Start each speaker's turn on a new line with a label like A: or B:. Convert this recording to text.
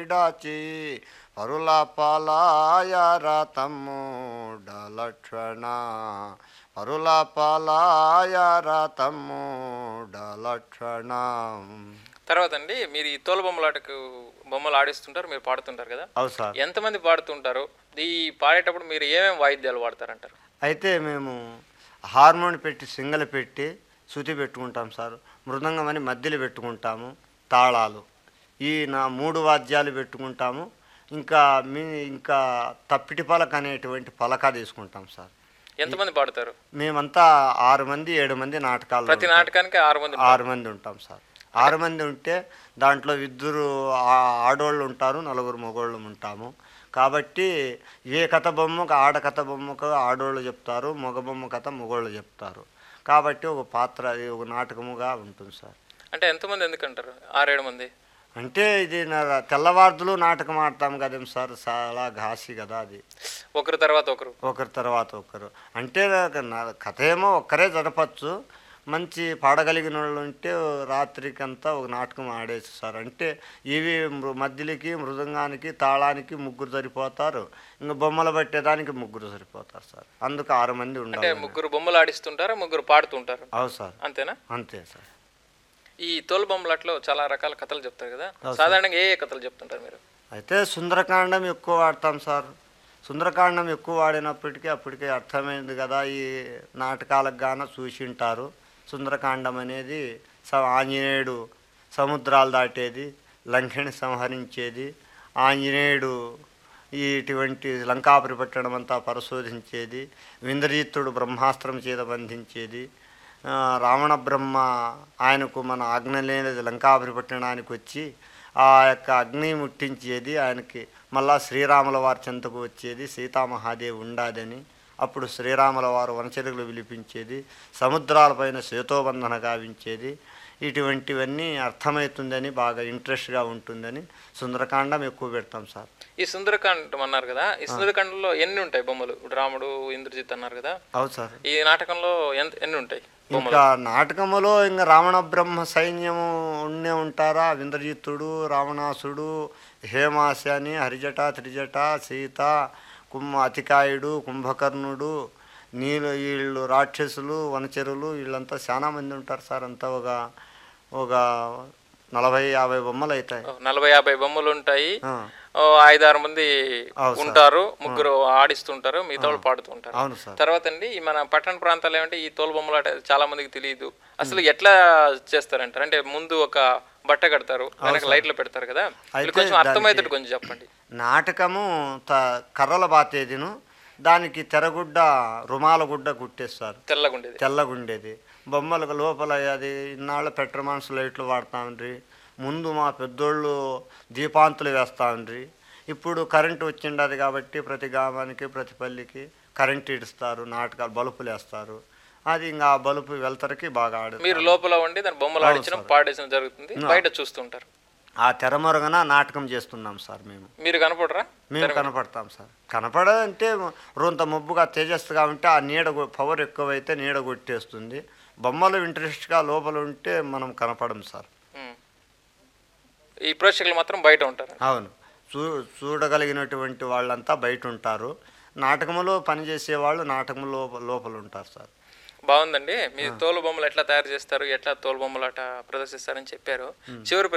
A: విడాచి పరుల పాలాయరా తమ్ముడ లక్షణ పరుల పాలాయరా తమ్ముడ లక్షణ
B: తర్వాత అండి మీరు ఈ తోలు బొమ్మలాటకు బొమ్మలు ఆడిస్తుంటారు మీరు పాడుతుంటారు కదా
A: అవు సార్
B: ఎంతమంది పాడుతుంటారు ఈ పాడేటప్పుడు మీరు ఏమేమి వాయిద్యాలు వాడతారంటారు
A: అయితే మేము హార్మోన్ పెట్టి సింగల్ పెట్టి శృతి పెట్టుకుంటాం సార్ మృదంగం అని మధ్యలో పెట్టుకుంటాము తాళాలు ఈ నా మూడు వాద్యాలు పెట్టుకుంటాము ఇంకా మీ ఇంకా తప్పిటి పలక అనేటువంటి పలక తీసుకుంటాం సార్
B: ఎంతమంది పాడతారు
A: మేమంతా ఆరు మంది ఏడు మంది నాటకాలు
B: ప్రతి నాటకానికి ఆరు మంది
A: ఆరు మంది ఉంటాం సార్ ఆరు మంది ఉంటే దాంట్లో ఇద్దరు ఆ- ఆడోళ్ళు ఉంటారు నలుగురు మగోళ్ళు ఉంటాము కాబట్టి ఏ కథ బొమ్మకు ఆడ కథ బొమ్మకు ఆడోళ్ళు చెప్తారు మగ బొమ్మ కథ మగోళ్ళు చెప్తారు కాబట్టి ఒక పాత్ర అది ఒక నాటకముగా ఉంటుంది సార్
B: అంటే ఎంతమంది ఎందుకంటారు ఆరేడు మంది
A: అంటే ఇది నా తెల్లవార్దులు నాటకం ఆడతాం కదేం సార్ చాలా ఘాసి కదా అది
B: ఒకరి తర్వాత ఒకరు
A: ఒకరి తర్వాత ఒకరు అంటే నాకు నా- కథ ఏమో ఒక్కరే జరపచ్చు మంచి పాడగలిగిన వాళ్ళు ఉంటే రాత్రికంతా ఒక నాటకం ఆడేసి సార్ అంటే ఇవి మృ- మధ్యలకి మృదంగానికి తాళానికి ముగ్గురు సరిపోతారు ఇంకా బొమ్మలు పట్టేదానికి ముగ్గురు సరిపోతారు సార్ అందుకు ఆరు మంది
B: అంటే
A: ఉండాలి
B: ముగ్గురు బొమ్మలు ఆడిస్తుంటారు ముగ్గురు పాడుతుంటారు
A: అవు సార్
B: అంతేనా
A: అంతే సార్
B: ఈ తోలు బొమ్మలాట్లో చాలా రకాల కథలు చెప్తారు కదా సాధారణంగా ఏ ఏ కథలు చెప్తుంటారు మీరు
A: అయితే సుందరకాండం ఎక్కువ వాడతాం సార్ సుందరకాండం ఎక్కువ వాడినప్పటికీ అప్పటికే అర్థమైంది కదా ఈ నాటకాలకు గాన చూసింటారు సుందరకాండం అనేది స ఆంజనేయుడు సముద్రాలు దాటేది లంకెని సంహరించేది ఆంజనేయుడు ఇటువంటి లంకాపురి పట్టణం అంతా పరిశోధించేది వింద్రజిత్తుడు బ్రహ్మాస్త్రం చేత బంధించేది ఆ, రావణ బ్రహ్మ ఆయనకు మన ఆజ్ఞ లేనిది లంకాపురి పట్టణానికి వచ్చి ఆ యొక్క అగ్ని ముట్టించేది ఆయనకి మళ్ళా శ్రీరాముల వారి చెంతకు వచ్చేది సీతామహాదేవి ఉండాదని అప్పుడు శ్రీరాముల వారు వనచరులు విలిపించేది సముద్రాలపైన సేతోబంధన గావించేది ఇటువంటివన్నీ అర్థమవుతుందని బాగా ఇంట్రెస్ట్గా ఉంటుందని సుందరకాండం ఎక్కువ పెడతాం సార్
B: ఈ సుందరకాండం అన్నారు కదా ఈ సుందరకాండంలో ఎన్ని ఉంటాయి బొమ్మలు ఇప్పుడు రాముడు ఇంద్రజిత్ అన్నారు కదా
A: అవును సార్
B: ఈ నాటకంలో ఎంత ఎన్ని ఉంటాయి బొమ్మలు
A: ఇంకా నాటకములో ఇంకా రావణ బ్రహ్మ సైన్యము ఉండే ఉంటారా వింద్రజిత్తుడు రావణాసుడు హేమాశాని హరిజట త్రిజట సీత కుంభ అతికాయుడు కుంభకర్ణుడు నీళ్ళు వీళ్ళు రాక్షసులు వనచరులు వీళ్ళంతా చాలా మంది ఉంటారు సార్ అంతా ఒక ఒక నలభై యాభై బొమ్మలు అవుతాయి
B: ఓ, నలభై యాభై బొమ్మలు ఉంటాయి
A: ఆ,
B: ఓ, ఐదారు మంది
A: అవును సార్.
B: ఉంటారు ముగ్గురు ఆడిస్తుంటారు మిగతా వాళ్ళు పాడుతూ ఉంటారు
A: అవును సార్
B: తర్వాత అండి ఈ మన పట్టణ ప్రాంతాలు ఏమంటే ఈ తోలు బొమ్మలు ఆట చాలా మందికి తెలియదు అసలు ఎట్లా చేస్తారంటారు అంటే ముందు ఒక బట్ట కడతారు వెనక లైట్లు పెడతారు కదా వీళ్ళు
A: అయితే
B: కొంచెం అర్థమయ్యేటట్టు కొంచెం చెప్పండి
A: నాటకము త కర్రల బాతేదిను దానికి తెరగుడ్డ రుమాల గుడ్డ కుట్టేస్తారు
B: తెల్లగుండేది
A: తెల్లగుండేది బొమ్మలకు లోపల అది ఇన్నాళ్ళ పెట్రోమాన్స్ లైట్లు వాడుతాండ్రి ముందు మా పెద్దోళ్ళు దీపాంతులు వేస్తాండ్రి ఇప్పుడు కరెంటు వచ్చిండదు కాబట్టి ప్రతి గ్రామానికి ప్రతి పల్లికి కరెంట్ ఇడుస్తారు నాటకాలు బలుపులు వేస్తారు అది ఇంకా ఆ బలుపు వెళ్తరికి బాగా ఆడు
B: మీరు లోపల ఉండి దాని బొమ్మలు ఆడించడం పాడేసడం జరుగుతుంది బయట చూస్తుంటారు
A: ఆ తెరమొరగన నాటకం చేస్తున్నాం సార్ మేము
B: మీరు కనపడరా
A: మేము కనపడతాం సార్ కనపడదంటే రొంత మబ్బుగా తేజస్సుగా ఉంటే ఆ నీడ కొ- పవర్ ఎక్కువైతే నీడ కొట్టేస్తుంది బొమ్మలు ఇంట్రెస్ట్గా లోపల ఉంటే మనం కనపడం సార్
B: ఉమ్. ఈ ప్రేక్షకులు మాత్రం బయట ఉంటారు
A: అవును చూ చూడగలిగినటువంటి వాళ్ళంతా బయట ఉంటారు నాటకములో పనిచేసే వాళ్ళు నాటకం లోప లోపల ఉంటారు సార్
B: బాగుందండి మీరు తోలు బొమ్మలు ఎట్లా తయారు చేస్తారు ఎట్లా తోలు బొమ్మలు అట్లా ప్రదర్శిస్తారని చెప్పారు చివరి